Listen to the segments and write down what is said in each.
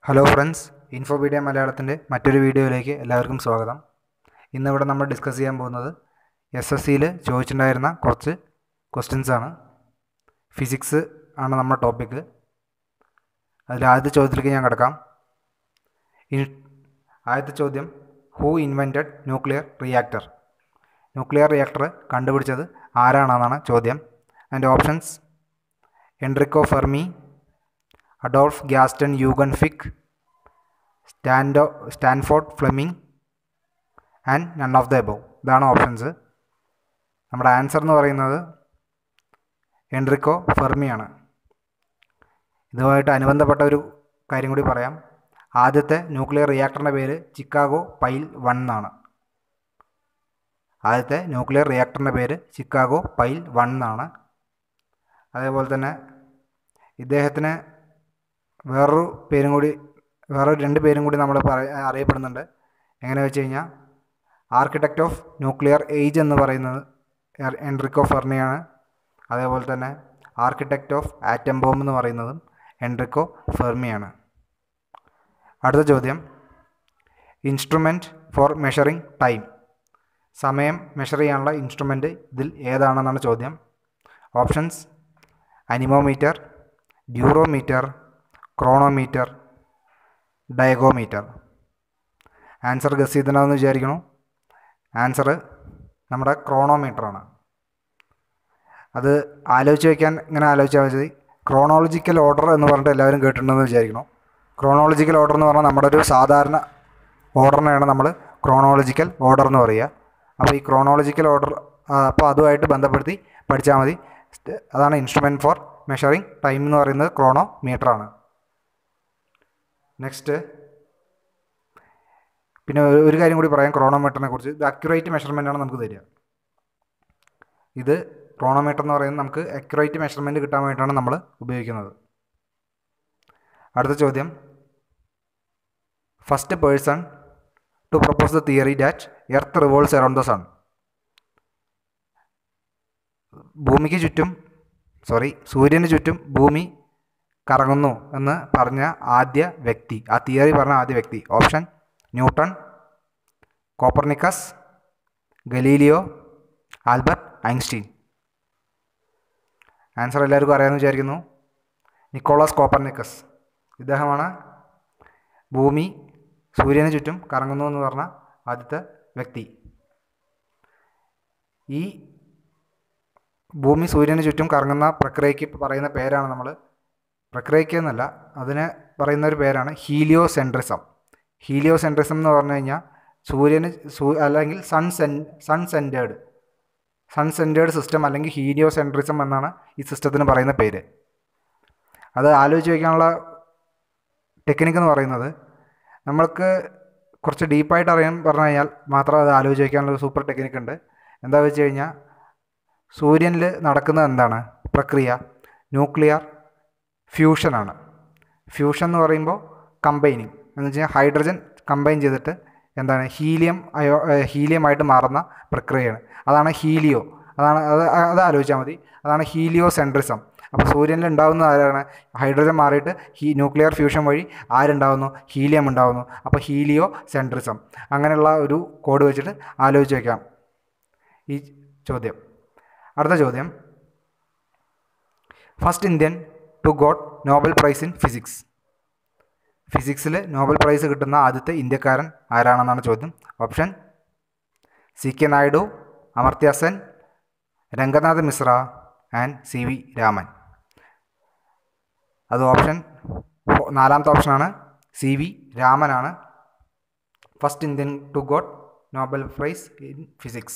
hello friends ഇൻഫോപീഡിയ മലയാളത്തിൻ്റെ മറ്റൊരു വീഡിയോയിലേക്ക് എല്ലാവർക്കും സ്വാഗതം ഇന്നിവിടെ നമ്മൾ ഡിസ്കസ് ചെയ്യാൻ പോകുന്നത് എസ് എസ് സിയിൽ ചോദിച്ചിട്ടുണ്ടായിരുന്ന കുറച്ച് ക്വസ്റ്റ്യൻസ് ആണ് ഫിസിക്സ് ആണ് നമ്മുടെ ടോപ്പിക്ക് അതിൽ ആദ്യത്തെ ചോദ്യത്തിലേക്ക് ഞാൻ കിടക്കാം ഇൻ ആദ്യത്തെ ചോദ്യം who invented nuclear reactor nuclear reactor കണ്ടുപിടിച്ചത് ആരാണെന്നാണ് ചോദ്യം and options Enrico Fermi Adolf Gaston Eugen Fick സ്റ്റാൻഡോ Stanford Fleming and none of the above ഇതാണ് ഓപ്ഷൻസ് നമ്മുടെ ആൻസർ എന്ന് പറയുന്നത് എൻട്രിക്കോ ഫെർമിയാണ് ഇതുമായിട്ട് അനുബന്ധപ്പെട്ട ഒരു കാര്യം കൂടി പറയാം ആദ്യത്തെ ന്യൂക്ലിയർ റിയാക്ടറിൻ്റെ പേര് ചിക്കാഗോ പൈൽ വൺ എന്നാണ് ആദ്യത്തെ ന്യൂക്ലിയർ റിയാക്ടറിൻ്റെ പേര് ചിക്കാഗോ പൈൽ വൺ എന്നാണ് അതേപോലെ തന്നെ ഇദ്ദേഹത്തിന് വേറൊരു പേരും കൂടി വേറൊരു രണ്ട് പേരും കൂടി നമ്മൾ പറ അറിയപ്പെടുന്നുണ്ട് എങ്ങനെ വെച്ച് കഴിഞ്ഞാൽ ആർക്കിടെക്റ്റ് ഓഫ് ന്യൂക്ലിയർ ഏജ് എന്ന് പറയുന്നത് എൻട്രിക്കോ ഫെർണിയാണ് അതേപോലെ തന്നെ ആർക്കിടെക്റ്റ് ഓഫ് ആറ്റം ബോംബ് എന്ന് പറയുന്നതും എൻട്രിക്കോ ഫെർമിയാണ് അടുത്ത ചോദ്യം ഇൻസ്ട്രുമെൻറ്റ് ഫോർ മെഷറിംഗ് ടൈം സമയം മെഷർ ചെയ്യാനുള്ള ഇൻസ്ട്രുമെൻറ്റ് ഇതിൽ ഏതാണെന്നാണ് ചോദ്യം options anemometer durometer chronometer diagometer answer guess ചെയ്തിട്ടുണ്ടാവുമെന്ന് വിചാരിക്കണം ആൻസർ നമ്മുടെ ക്രോണോമീറ്ററാണ് അത് ആലോചിച്ച് വയ്ക്കാൻ ഇങ്ങനെ ആലോചിച്ചാൽ മതി ക്രോണോളജിക്കൽ ഓർഡർ എന്ന് പറഞ്ഞിട്ട് എല്ലാവരും കേട്ടിട്ടുണ്ടെന്ന് വിചാരിക്കണം ക്രോണോളജിക്കൽ ഓർഡർ എന്ന് പറഞ്ഞാൽ നമ്മുടെ ഒരു സാധാരണ ഓർഡറിനെയാണ് നമ്മൾ ക്രോണോളജിക്കൽ ഓർഡർ എന്ന് പറയുക അപ്പോൾ ഈ ക്രോണോളജിക്കൽ ഓർഡർ അപ്പോൾ അതുമായിട്ട് ബന്ധപ്പെടുത്തി പഠിച്ചാൽ മതി അതാണ് ഇൻസ്ട്രുമെൻറ്റ് ഫോർ മെഷറിംഗ് ടൈം എന്ന് പറയുന്നത് ക്രോണോ മീറ്ററാണ് നെക്സ്റ്റ് പിന്നെ ഒരു കാര്യം കൂടി പറയാം ക്രോണോമീറ്ററിനെ കുറിച്ച് ഇത് അക്യുറേറ്റ് മെഷർമെൻ്റ് ആണ് നമുക്ക് തരിക ഇത് ക്രോണോമീറ്റർ എന്ന് പറയുന്നത് നമുക്ക് അക്യുറേറ്റ് മെഷർമെൻറ്റ് കിട്ടാൻ വേണ്ടിയിട്ടാണ് നമ്മൾ ഉപയോഗിക്കുന്നത് അടുത്ത ചോദ്യം first person to propose the theory that earth revolves around the sun ഭൂമിക്ക് ചുറ്റും സോറി സൂര്യന് ചുറ്റും ഭൂമി കറങ്ങുന്നു എന്ന് പറഞ്ഞ ആദ്യ വ്യക്തി ആ തിയറി പറഞ്ഞ ആദ്യ വ്യക്തി option Newton Copernicus Galileo Albert Einstein answer എല്ലാവർക്കും അറിയാമെന്ന് വിചാരിക്കുന്നു നിക്കോളാസ് കോപ്പർനിക്കസ് ഇദ്ദേഹമാണ് ഭൂമി സൂര്യന് ചുറ്റും കറങ്ങുന്നു എന്ന് പറഞ്ഞ ആദ്യത്തെ വ്യക്തി ഈ ഭൂമി സൂര്യന് ചുറ്റും കറങ്ങുന്ന പ്രക്രിയയ്ക്ക് പറയുന്ന പേരാണ് നമ്മൾ പ്രക്രിയയ്ക്ക് എന്നല്ല അതിന് പറയുന്ന ഒരു പേരാണ് ഹീലിയോ സെൻട്രിസം ഹീലിയോ സെൻട്രിസം എന്ന് പറഞ്ഞു കഴിഞ്ഞാൽ സൂര്യന് സൂ അല്ലെങ്കിൽ സൺ സെൻ sun centred sun centred system അല്ലെങ്കിൽ ഹീലിയോ സെൻട്രിസം എന്നാണ് ഈ സിസ്റ്റത്തിന് പറയുന്ന പേര് അത് ആലോചിച്ച് വയ്ക്കാനുള്ള ടെക്നിക്ക് എന്ന് പറയുന്നത് നമ്മൾക്ക് കുറച്ച് ഡീപ്പായിട്ട് അറിയാൻ പറഞ്ഞു കഴിഞ്ഞാൽ മാത്രം അത് ആലോചിച്ച് വയ്ക്കാനുള്ള ഒരു സൂപ്പർ ടെക്നിക്ക് ഉണ്ട് എന്താ വെച്ച് കഴിഞ്ഞാൽ സൂര്യനിൽ നടക്കുന്നത് എന്താണ് പ്രക്രിയ ന്യൂക്ലിയർ ഫ്യൂഷനാണ് ഫ്യൂഷൻ എന്ന് പറയുമ്പോൾ കമ്പൈനിങ് എന്ന് വെച്ച് കഴിഞ്ഞാൽ ഹൈഡ്രജൻ കമ്പൈൻ ചെയ്തിട്ട് എന്താണ് ഹീലിയം അയോ ഹീലിയമായിട്ട് മാറുന്ന പ്രക്രിയയാണ് അതാണ് ഹീലിയോ അതാണ് അത് അത് ആലോചിച്ചാൽ മതി അതാണ് ഹീലിയോ സെൻട്രിസം അപ്പോൾ സൂര്യനിൽ ഉണ്ടാകുന്ന ആരാണ് ഹൈഡ്രജൻ മാറിയിട്ട് ഹീ ന്യൂക്ലിയർ ഫ്യൂഷൻ വഴി ആരുണ്ടാവുന്നു ഹീലിയം ഉണ്ടാവുന്നു അപ്പോൾ ഹീലിയോ സെൻട്രിസം അങ്ങനെയുള്ള ഒരു കോഡ് വെച്ചിട്ട് ആലോചിച്ച് വയ്ക്കാം ഈ ചോദ്യം അടുത്ത ചോദ്യം first Indian to got Nobel prize in physics ഫിസിക്സിൽ നോബൽ പ്രൈസ് കിട്ടുന്ന ആദ്യത്തെ ഇന്ത്യക്കാരൻ ആരാണെന്നാണ് ചോദ്യം option C K Naidu Amartya Sen Ranganath Mishra and C V Raman അത് ഓപ്ഷൻ നാലാമത്തെ ഓപ്ഷനാണ് സി വി രാമനാണ് first Indian to got Nobel prize in physics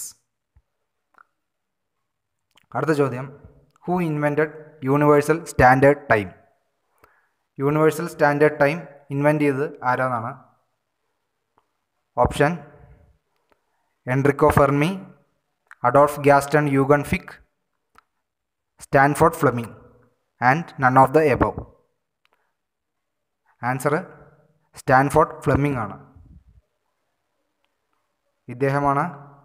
അടുത്ത ചോദ്യം who invented universal standard time universal standard time invent ചെയ്തത് ആരാന്നാണ് option Enrico Fermi Adolf Gaston Eugen Fick Stanford Fleming and none of the above answer Stanford Fleming ആണ് ഇദ്ദേഹമാണ്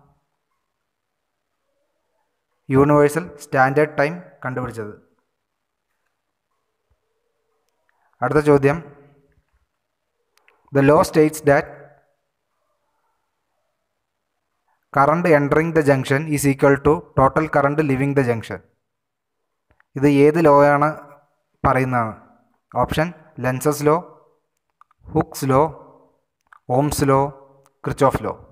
universal standard time കണ്ടുപിടിച്ചത് അടുത്ത ചോദ്യം the law states that current entering the junction is equal to total current leaving the junction ഇത് ഏത് ലോയാണ് പറയുന്നത് option Lenz's law Hooke's law Ohm's law Kirchhoff law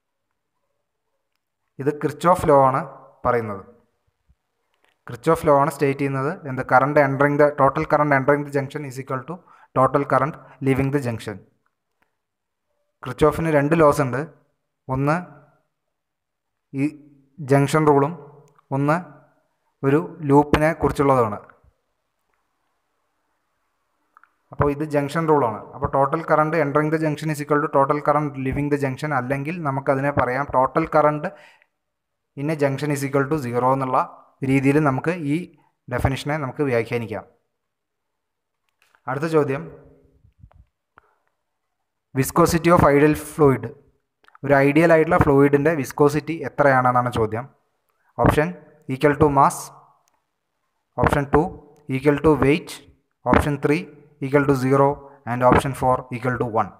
ഇത് ക്രിച്ചോഫ് ലോ ആണ് പറയുന്നത് ക്രിച്ചോഫ് ലോ ആണ് സ്റ്റേറ്റ് ചെയ്യുന്നത് എന്ത് current entering the total current entering the junction is equal to total current leaving the junction ക്രിച്ചോഫിന് രണ്ട് ലോസ് ഉണ്ട് ഒന്ന് ഈ ജംഗ്ഷൻ റൂളും ഒന്ന് ഒരു ലൂപ്പിനെ കുറിച്ചുള്ളതാണ് അപ്പോൾ ഇത് ജംഗ്ഷൻ റൂളാണ് അപ്പോൾ total current entering the junction is equal to total current leaving the junction അല്ലെങ്കിൽ നമുക്കതിനെ പറയാം total current in a junction is equal to zero എന്നുള്ള രീതിയിൽ നമുക്ക് ഈ ഡെഫിനിഷനെ നമുക്ക് വ്യാഖ്യാനിക്കാം അടുത്ത ചോദ്യം വിസ്കോസിറ്റി ഓഫ് ഐഡിയൽ ഫ്ലൂയിഡ് ഒരു ഐഡിയൽ ആയിട്ടുള്ള ഫ്ലൂയിഡിൻ്റെ വിസ്കോസിറ്റി എത്രയാണെന്നാണ് ചോദ്യം option equal to mass option two equal to weight option three equal to zero and option four equal to one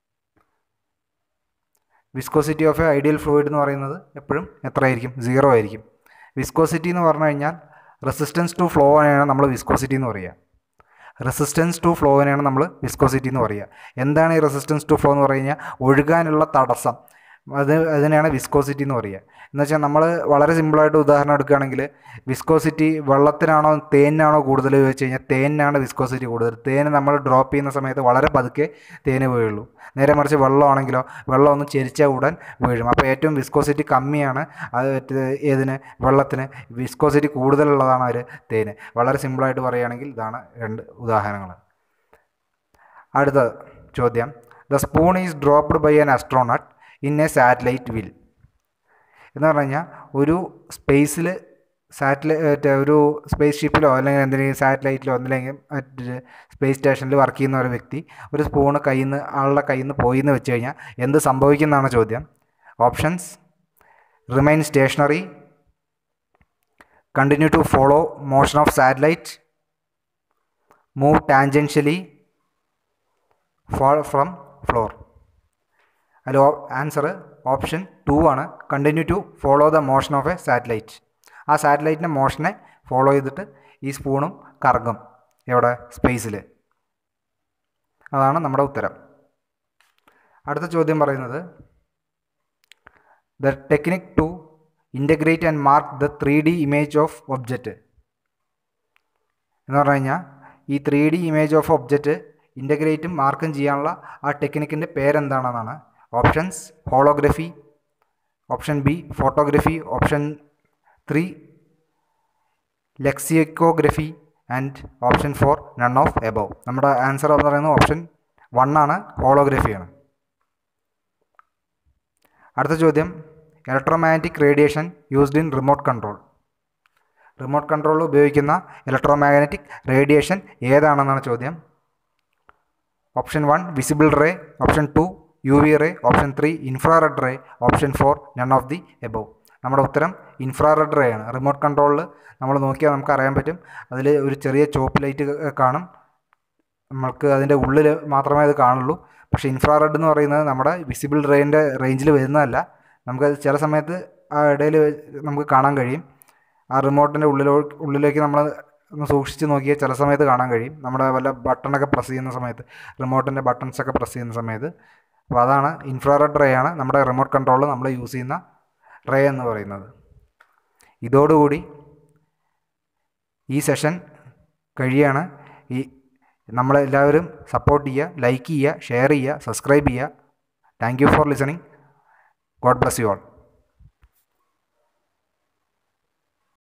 viscosity of a ideal fluid എന്ന് പറയുന്നത് എപ്പോഴും എത്രയായിരിക്കും zero ആയിരിക്കും വിസ്കോസിറ്റി എന്ന് പറഞ്ഞു കഴിഞ്ഞാൽ റെസിസ്റ്റൻസ് ടു ഫ്ലോ ആണ് നമ്മൾ വിസ്കോസിറ്റി എന്ന് പറയുക റെസിസ്റ്റൻസ് ടു ഫ്ലോവിനെയാണ് നമ്മൾ വിസ്കോസിറ്റി എന്ന് പറയുക എന്താണ് ഈ റെസിസ്റ്റൻസ് ടു ഫ്ലോ എന്ന് പറഞ്ഞു കഴിഞ്ഞാൽ ഒഴുകാനുള്ള തടസ്സം അത് അതിനെയാണ് വിസ്കോസിറ്റി എന്ന് പറയുക എന്ന് വെച്ചാൽ നമ്മൾ വളരെ സിമ്പിളായിട്ട് ഉദാഹരണം എടുക്കുകയാണെങ്കിൽ വിസ്കോസിറ്റി വെള്ളത്തിനാണോ തേനിനാണോ കൂടുതൽ വെച്ച് കഴിഞ്ഞാൽ തേനിനാണ് വിസ്കോസിറ്റി കൂടുതൽ തേന് നമ്മൾ ഡ്രോപ്പ് ചെയ്യുന്ന സമയത്ത് വളരെ പതുക്കെ തേന് വീഴുള്ളൂ നേരെ മറിച്ച് വെള്ളമാണെങ്കിലോ വെള്ളം ഒന്ന് ചെരിച്ചാൽ ഉടൻ വീഴും അപ്പോൾ ഏറ്റവും വിസ്കോസിറ്റി കമ്മിയാണ് അത് ഏതിന് വെള്ളത്തിന് വിസ്കോസിറ്റി കൂടുതലുള്ളതാണ് അവർ തേന് വളരെ സിമ്പിളായിട്ട് പറയുകയാണെങ്കിൽ ഇതാണ് രണ്ട് ഉദാഹരണങ്ങൾ അടുത്ത ചോദ്യം the spoon is dropped by an astronaut in a satellite will എന്ന് പറഞ്ഞു കഴിഞ്ഞാൽ ഒരു സ്പേസിൽ സാറ്റലൈറ്റ് ഒരു സ്പേസ് ഷിപ്പിലോ അല്ലെങ്കിൽ എന്തെങ്കിലും സാറ്റലൈറ്റിലോ അല്ലെങ്കിൽ മറ്റൊരു സ്പേസ് സ്റ്റേഷനിൽ വർക്ക് ചെയ്യുന്ന ഒരു വ്യക്തി ഒരു സ്പൂണ് കയ്യിൽ നിന്ന് ആളുടെ കയ്യിൽ നിന്ന് പോയി എന്ന് വെച്ച് കഴിഞ്ഞാൽ എന്ത് സംഭവിക്കുന്നതാണ് ചോദ്യം options remain stationary continue to follow motion of satellite move tangentially fall from floor അതിൽ ആൻസർ ഓപ്ഷൻ ടു ആണ് continue to follow the motion of a satellite ആ സാറ്റലൈറ്റിൻ്റെ മോഷനെ ഫോളോ ചെയ്തിട്ട് ഈ സ്പൂണും കറങ്ങും എവിടെ സ്പേസിൽ അതാണ് നമ്മുടെ ഉത്തരം അടുത്ത ചോദ്യം പറയുന്നത് the technique to integrate and mark the three D image of object എന്ന് പറഞ്ഞു കഴിഞ്ഞാൽ ഈ three D image of object ഇൻ്റഗ്രേറ്റും മാർക്കും ചെയ്യാനുള്ള ആ ടെക്നിക്കിൻ്റെ പേരെന്താണെന്നാണ് options holography option B photography option three lexicography and option four none of above നമ്മുടെ ആൻസർ എന്ന് പറയുന്നത് ഓപ്ഷൻ വൺ ആണ് ഹോളോഗ്രഫിയാണ് അടുത്ത ചോദ്യം electromagnetic radiation used in remote control remote കൺട്രോളിൽ ഉപയോഗിക്കുന്ന ഇലക്ട്രോമാഗ്നറ്റിക് റേഡിയേഷൻ ഏതാണെന്നാണ് ചോദ്യം option one visible ray option two U V ray option three infrared ray option four none of the above നമ്മുടെ ഉത്തരം ഇൻഫ്രാറെഡ് റേ ആണ് റിമോട്ട് കൺട്രോളിൽ നമ്മൾ നോക്കിയാൽ നമുക്ക് അറിയാൻ പറ്റും അതിൽ ഒരു ചെറിയ ചോപ്പ് ലൈറ്റ് കാണും നമ്മൾക്ക് അതിൻ്റെ ഉള്ളിൽ മാത്രമേ അത് കാണുള്ളൂ പക്ഷേ ഇൻഫ്രാറെഡ് എന്ന് പറയുന്നത് നമ്മുടെ വിസിബിൾ റേൻ്റെ റേഞ്ചിൽ വരുന്നതല്ല നമുക്ക് ചില സമയത്ത് ആ ഇടയിൽ നമുക്ക് കാണാൻ കഴിയും ആ റിമോട്ടിൻ്റെ ഉള്ളിലോ ഉള്ളിലേക്ക് നമ്മൾ ഒന്ന് സൂക്ഷിച്ച് നോക്കിയാൽ ചില സമയത്ത് കാണാൻ കഴിയും നമ്മുടെ വല്ല ബട്ടണൊക്കെ പ്രസ് ചെയ്യുന്ന സമയത്ത് റിമോട്ടിൻ്റെ ബട്ടൺസൊക്കെ പ്രസ് ചെയ്യുന്ന സമയത്ത് അപ്പോൾ അതാണ് ഇൻഫ്രാറെഡ് റേ ആണ് നമ്മുടെ റിമോട്ട് കൺട്രോളിൽ നമ്മൾ യൂസ് ചെയ്യുന്ന റേ എന്ന് പറയുന്നത് ഇതോടുകൂടി ഈ സെഷൻ കഴിയാണ് ഈ നമ്മളെല്ലാവരും സപ്പോർട്ട് ചെയ്യുക ലൈക്ക് ചെയ്യുക ഷെയർ ചെയ്യുക സബ്സ്ക്രൈബ് ചെയ്യുക thank you for listening God bless you all